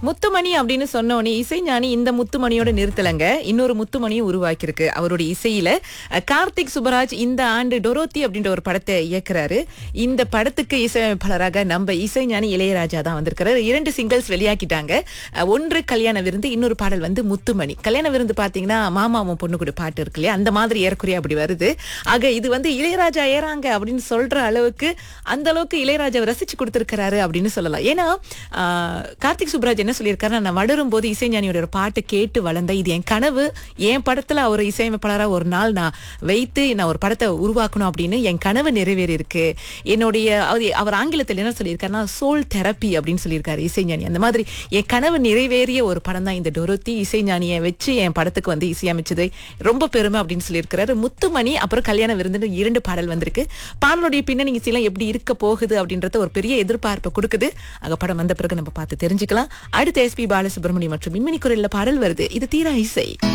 முத்துமணி அப்படின்னு சொன்னோடனே இசைஞானி இந்த முத்துமணியோட நிறுத்தலங்க இன்னொரு முத்துமணியும் உருவாக்கியிருக்கு அவருடைய இசையில அஹ், கார்த்திக் சுப்பராஜ் இந்த ஆண்டு டொரோத்தி அப்படின்ற ஒரு படத்தை இயக்குறாரு இந்த படத்துக்கு இசையமைப்பாளராக நம்ம இசைஞானி இளையராஜா தான் வந்திருக்கிறாரு இரண்டு சிங்கிள்ஸ் வெளியாக்கிட்டாங்க அஹ், ஒன்று கல்யாண விருந்து இன்னொரு பாடல் வந்து முத்துமணி கல்யாண விருந்து பாத்தீங்கன்னா மாமாவும் பொண்ணு கூட பாட்டு இருக்கு இல்லையா அந்த மாதிரி ஏறக்குறைய அப்படி வருது ஆக இது வந்து இளையராஜா ஏறாங்க அப்படின்னு சொல்ற அளவுக்கு அந்த அளவுக்கு இளையராஜாவை ரசிச்சு கொடுத்திருக்கிறாரு அப்படின்னு சொல்லலாம் ஏன்னா ஆஹ், கார்த்திக் சுப்ராஜ் என்ன சொல்லியிருக்காரு நான் வளரும் போது இசைஞானியோட ஒரு பாட்டு கேட்டு வளர்ந்தேன் இது என் கனவு என் படத்துல அவர் இசையமைப்பாளரா ஒரு நாள் நான் வைத்து நான் ஒரு படத்தை உருவாக்கணும் அப்படின்னு என் கனவு நிறைவேறி இருக்கு என்னுடைய அவர் அவர் ஆங்கிலத்தில் என்ன சொல்லியிருக்காருன்னா சோல் தெரப்பி அப்படின்னு சொல்லியிருக்காரு இசைஞானி அந்த மாதிரி என் கனவு நிறைவேறிய ஒரு படம் தான் இந்த டொரோத்தி இசைஞானியை வச்சு என் படத்துக்கு வந்து இசையமைச்சது ரொம்ப பெருமை அப்படின்னு சொல்லியிருக்கிறாரு முத்துமணி அப்புறம் கல்யாண விருந்துன்னு இரண்டு பாடல் வந்திருக்கு பாடலுடைய பின்னணி இசையெல்லாம் எப்படி இருக்க போகுது அப்படின்றத ஒரு பெரிய எதிர்பார்ப்பை கொடுக்குது அங்க படம் வந்த பிறகு நம்ம பார்த்து தெரிஞ்சுக்கலாம் அடுத்து எஸ்பி பாலசுப்ரமணியம் மற்றும் மின்மினி குரல்ல பாடல் வருது இது தீரா இசை